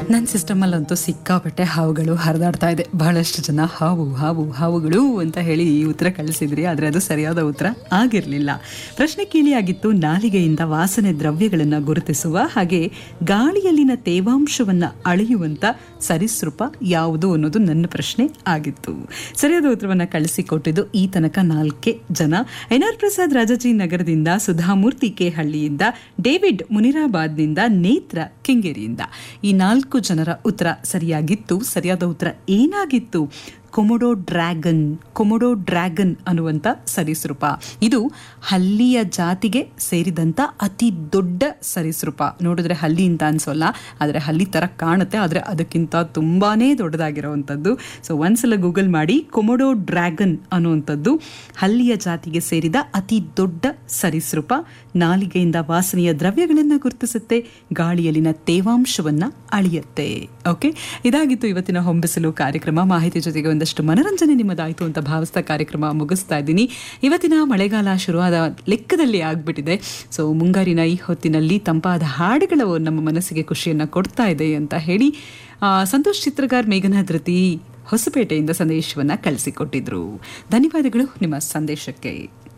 ನನ್ನ ಸಿಸ್ಟಮಲ್ಲಂತೂ ಸಿಕ್ಕಾಪಟ್ಟೆ ಹಾವುಗಳು ಹರಿದಾಡ್ತಾ ಇದೆ ಬಹಳಷ್ಟು ಜನ ಹಾವು ಹಾವು ಹಾವುಗಳು ಅಂತ ಹೇಳಿ ಈ ಉತ್ತರ ಕಳಿಸಿದ್ರಿ ಆದರೆ ಅದು ಸರಿಯಾದ ಉತ್ತರ ಆಗಿರಲಿಲ್ಲ ಪ್ರಶ್ನೆ ಕೀಲಿಯಾಗಿತ್ತು ನಾಲಿಗೆಯಿಂದ ವಾಸನೆ ದ್ರವ್ಯಗಳನ್ನು ಗುರುತಿಸುವ ಹಾಗೆ ಗಾಳಿಯಲ್ಲಿನ ತೇವಾಂಶವನ್ನು ಅಳೆಯುವಂಥ ಸರೀಸೃಪ ಯಾವುದು ಅನ್ನೋದು ನನ್ನ ಪ್ರಶ್ನೆ ಆಗಿತ್ತು ಸರಿಯಾದ ಉತ್ತರವನ್ನು ಕಳಿಸಿಕೊಟ್ಟಿದ್ದು ಈ ತನಕ ನಾಲ್ಕೇ ಜನ ಎನ್ ಆರ್ ಪ್ರಸಾದ್ ರಾಜಾಜಿ ನಗರದಿಂದ ಸುಧಾಮೂರ್ತಿ ಕೆ ಹಳ್ಳಿಯಿಂದ ಡೇವಿಡ್ ಮುನಿರಾಬಾದ್ನಿಂದ ನೇತ್ರ ಕೆಂಗೇರಿಯಿಂದ ಈ ನಾಲ್ಕು ಜನರ ಉತ್ತರ ಸರಿಯಾಗಿತ್ತು ಸರಿಯಾದ ಉತ್ತರ ಏನಾಗಿತ್ತು ಕೊಮೊಡೋ ಡ್ರ್ಯಾಗನ್ ಕೊಮೊಡೋ ಡ್ರ್ಯಾಗನ್ ಅನ್ನುವಂಥ ಸರೀಸೃಪ ಇದು ಹಲ್ಲಿಯ ಜಾತಿಗೆ ಸೇರಿದಂಥ ಅತಿ ದೊಡ್ಡ ಸರೀಸೃಪ ನೋಡಿದ್ರೆ ಹಲ್ಲಿ ಅಂತ ಅನ್ಸೋಲ್ಲ ಆದರೆ ಹಲ್ಲಿ ಥರ ಕಾಣುತ್ತೆ ಆದರೆ ಅದಕ್ಕಿಂತ ತುಂಬಾ ದೊಡ್ಡದಾಗಿರೋವಂಥದ್ದು ಸೊ ಒಂದ್ಸಲ ಗೂಗಲ್ ಮಾಡಿ ಕೊಮೊಡೋ ಡ್ರ್ಯಾಗನ್ ಅನ್ನುವಂಥದ್ದು ಹಲ್ಲಿಯ ಜಾತಿಗೆ ಸೇರಿದ ಅತಿ ದೊಡ್ಡ ಸರೀಸೃಪ ನಾಲಿಗೆಯಿಂದ ವಾಸನೆಯ ದ್ರವ್ಯಗಳನ್ನು ಗುರುತಿಸುತ್ತೆ ಗಾಳಿಯಲ್ಲಿನ ತೇವಾಂಶವನ್ನು ಅಳಿಯುತ್ತೆ ಓಕೆ ಇದಾಗಿತ್ತು ಇವತ್ತಿನ ಹೊಂಬಿಸಲು ಕಾರ್ಯಕ್ರಮ ಮಾಹಿತಿ ಜೊತೆಗೆ ಒಂದಷ್ಟು ಮನರಂಜನೆ ನಿಮ್ಮದಾಯಿತು ಅಂತ ಭಾವಿಸ್ತಾ ಕಾರ್ಯಕ್ರಮ ಮುಗಿಸ್ತಾ ಇದ್ದೀನಿ ಇವತ್ತಿನ ಮಳೆಗಾಲ ಶುರುವಾದ ಲೆಕ್ಕದಲ್ಲಿ ಆಗ್ಬಿಟ್ಟಿದೆ ಸೊ ಮುಂಗಾರಿನ ಈ ಹೊತ್ತಿನಲ್ಲಿ ತಂಪಾದ ಹಾಡುಗಳು ನಮ್ಮ ಮನಸ್ಸಿಗೆ ಖುಷಿಯನ್ನು ಕೊಡ್ತಾ ಇದೆ ಅಂತ ಹೇಳಿ ಆ, ಸಂತೋಷ್ ಚಿತ್ರಗಾರ್ ಮೇಘನಾ ಧೃತಿ ಹೊಸಪೇಟೆಯಿಂದ ಸಂದೇಶವನ್ನು ಕಳಿಸಿಕೊಟ್ಟಿದ್ರು ಧನ್ಯವಾದಗಳು ನಿಮ್ಮ ಸಂದೇಶಕ್ಕೆ